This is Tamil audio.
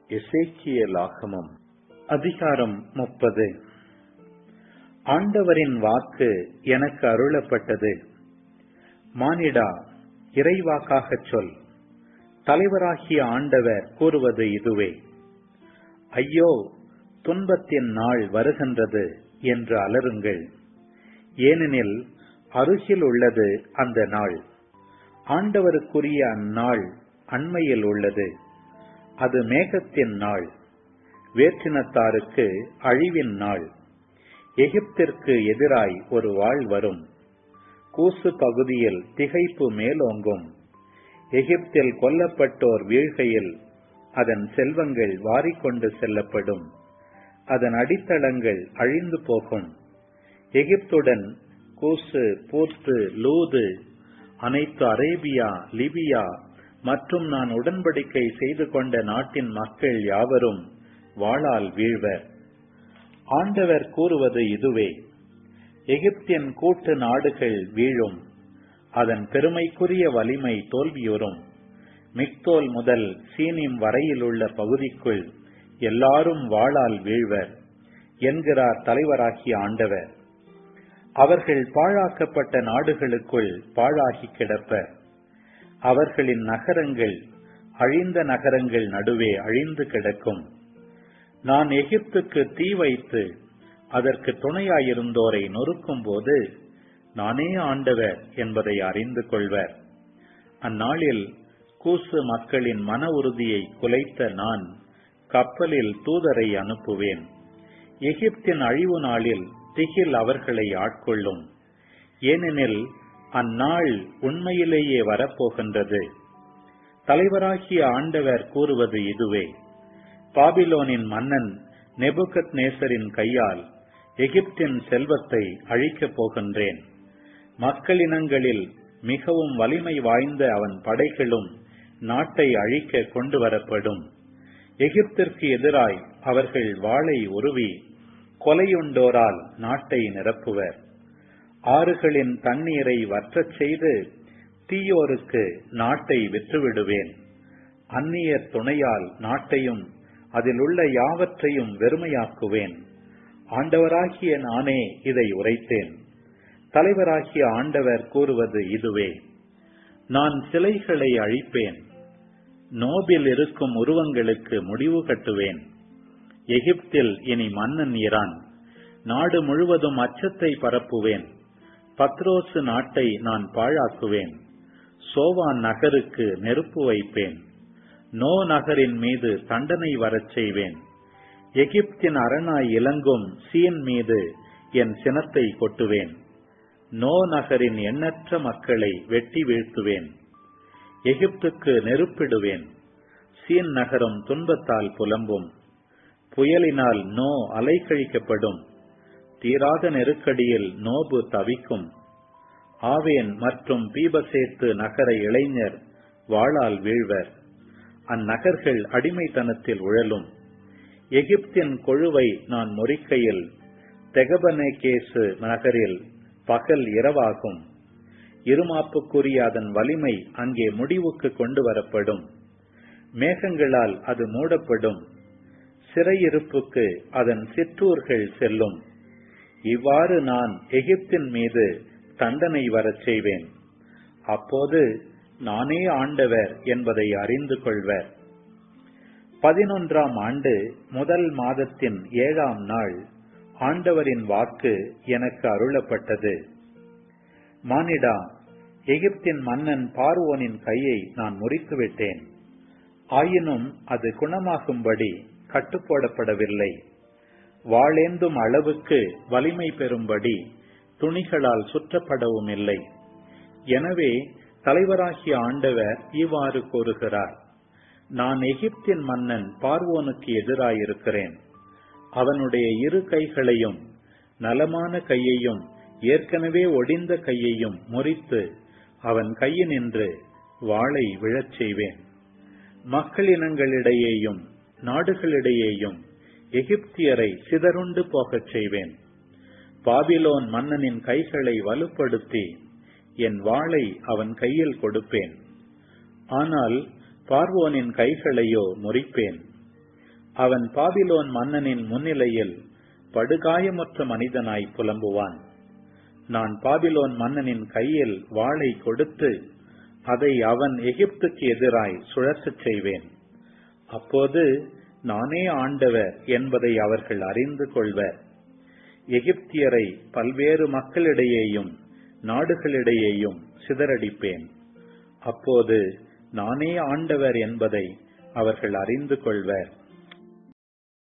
எசேக்கியலாகமம் அதிகாரம் முப்பது ஆண்டவரின் வாக்கு எனக்கு அருளப்பட்டது மானிடா இறைவாக்காகச் சொல் தலைவராகிய ஆண்டவர் கூறுவது இதுவே ஐயோ துன்பத்தின் நாள் வருகின்றது என்று அலறுங்கள் ஏனெனில் அருகில் உள்ளது அந்த நாள் ஆண்டவருக்குரிய அந்நாள் அண்மையில் உள்ளது அது மேகத்தின் நாள் வேற்றினத்தாருக்கு அழிவின் நாள் எகிப்திற்கு எதிராய் ஒரு வாழ் வரும் கூசு பகுதியில் திகைப்பு மேலோங்கும் எகிப்தில் கொல்லப்பட்டோர் வீழ்கையில் அதன் செல்வங்கள் வாரிக்கொண்டு செல்லப்படும் அதன் அடித்தளங்கள் அழிந்து போகும் எகிப்துடன் கூசு பூத்து லூது அனைத்து அரேபியா லிபியா மற்றும் நான் உடன்படிக்கை செய்து கொண்ட நாட்டின் மக்கள் யாவரும் வாளால் வீழ்வர் ஆண்டவர் கூறுவது இதுவே எகிப்தின் கூட்டு நாடுகள் வீழும் அதன் பெருமைக்குரிய வலிமை தோல்வியுறும் மிக்தோல் முதல் சீனிம் வரையிலுள்ள பகுதிக்குள் எல்லாரும் வாளால் வீழ்வர் என்கிறார் தலைவராகிய ஆண்டவர் அவர்கள் பாழாக்கப்பட்ட நாடுகளுக்குள் பாழாகி கிடப்பர் அவர்களின் நகரங்கள் அழிந்த நகரங்கள் நடுவே அழிந்து கிடக்கும் நான் எகிப்துக்கு தீ வைத்து அதற்கு துணையாயிருந்தோரை நொறுக்கும் போது நானே ஆண்டவர் என்பதை அறிந்து கொள்வர் அந்நாளில் கூசு மக்களின் மன உறுதியை குலைத்த நான் கப்பலில் தூதரை அனுப்புவேன் எகிப்தின் அழிவு நாளில் திகில் அவர்களை ஆட்கொள்ளும் ஏனெனில் அந்நாள் உண்மையிலேயே வரப்போகின்றது தலைவராகிய ஆண்டவர் கூறுவது இதுவே பாபிலோனின் மன்னன் நெபுகத் நேசரின் கையால் எகிப்தின் செல்வத்தை அழிக்கப் போகின்றேன் மக்களினங்களில் மிகவும் வலிமை வாய்ந்த அவன் படைகளும் நாட்டை அழிக்க கொண்டு வரப்படும் எகிப்திற்கு எதிராய் அவர்கள் வாளை உருவி கொலையுண்டோரால் நாட்டை நிரப்புவர் ஆறுகளின் தண்ணீரை வற்றச் செய்து தீயோருக்கு நாட்டை விற்றுவிடுவேன் அந்நியர் துணையால் நாட்டையும் அதில் உள்ள யாவற்றையும் வெறுமையாக்குவேன் ஆண்டவராகிய நானே இதை உரைத்தேன் தலைவராகிய ஆண்டவர் கூறுவது இதுவே நான் சிலைகளை அழிப்பேன் நோபில் இருக்கும் உருவங்களுக்கு முடிவு கட்டுவேன் எகிப்தில் இனி மன்னன் இரான் நாடு முழுவதும் அச்சத்தை பரப்புவேன் பத்ரோசு நாட்டை நான் பாழாக்குவேன் சோவான் நகருக்கு நெருப்பு வைப்பேன் நோ நகரின் மீது தண்டனை வரச் செய்வேன் எகிப்தின் அரணாய் இலங்கும் சீன் மீது என் சினத்தை கொட்டுவேன் நோ நகரின் எண்ணற்ற மக்களை வெட்டி வீழ்த்துவேன் எகிப்துக்கு நெருப்பிடுவேன் சீன் நகரம் துன்பத்தால் புலம்பும் புயலினால் நோ அலைக்கழிக்கப்படும் தீராத நெருக்கடியில் நோபு தவிக்கும் ஆவேன் மற்றும் பீபசேத்து நகர இளைஞர் வாளால் வீழ்வர் அந்நகர்கள் அடிமைத்தனத்தில் உழலும் எகிப்தின் கொழுவை நான் முறிக்கையில் தெகபனேகேசு நகரில் பகல் இரவாகும் இருமாப்புக்குரிய அதன் வலிமை அங்கே முடிவுக்கு கொண்டு வரப்படும் மேகங்களால் அது மூடப்படும் சிறையிருப்புக்கு அதன் சிற்றூர்கள் செல்லும் இவ்வாறு நான் எகிப்தின் மீது தண்டனை வரச் செய்வேன் அப்போது நானே ஆண்டவர் என்பதை அறிந்து கொள்வர் பதினொன்றாம் ஆண்டு முதல் மாதத்தின் ஏழாம் நாள் ஆண்டவரின் வாக்கு எனக்கு அருளப்பட்டது மானிடா எகிப்தின் மன்னன் பார்வோனின் கையை நான் முறித்துவிட்டேன் ஆயினும் அது குணமாகும்படி கட்டுப்போடப்படவில்லை வாளேந்தும் அளவுக்கு வலிமை பெறும்படி துணிகளால் சுற்றப்படவும் இல்லை எனவே தலைவராகிய ஆண்டவர் இவ்வாறு கூறுகிறார் நான் எகிப்தின் மன்னன் பார்வோனுக்கு எதிராயிருக்கிறேன் அவனுடைய இரு கைகளையும் நலமான கையையும் ஏற்கனவே ஒடிந்த கையையும் முறித்து அவன் கையினின்று வாளை விழச் செய்வேன் மக்களினங்களிடையேயும் நாடுகளிடையேயும் எகிப்தியரை சிதறுண்டு போகச் செய்வேன் பாபிலோன் மன்னனின் கைகளை வலுப்படுத்தி என் வாளை அவன் கையில் கொடுப்பேன் ஆனால் பார்வோனின் கைகளையோ முறிப்பேன் அவன் பாபிலோன் மன்னனின் முன்னிலையில் படுகாயமற்ற மனிதனாய் புலம்புவான் நான் பாபிலோன் மன்னனின் கையில் வாளை கொடுத்து அதை அவன் எகிப்துக்கு எதிராய் சுழற்றச் செய்வேன் அப்போது நானே ஆண்டவர் என்பதை அவர்கள் அறிந்து கொள்வர் எகிப்தியரை பல்வேறு மக்களிடையேயும் நாடுகளிடையேயும் சிதறடிப்பேன் அப்போது நானே ஆண்டவர் என்பதை அவர்கள் அறிந்து கொள்வர்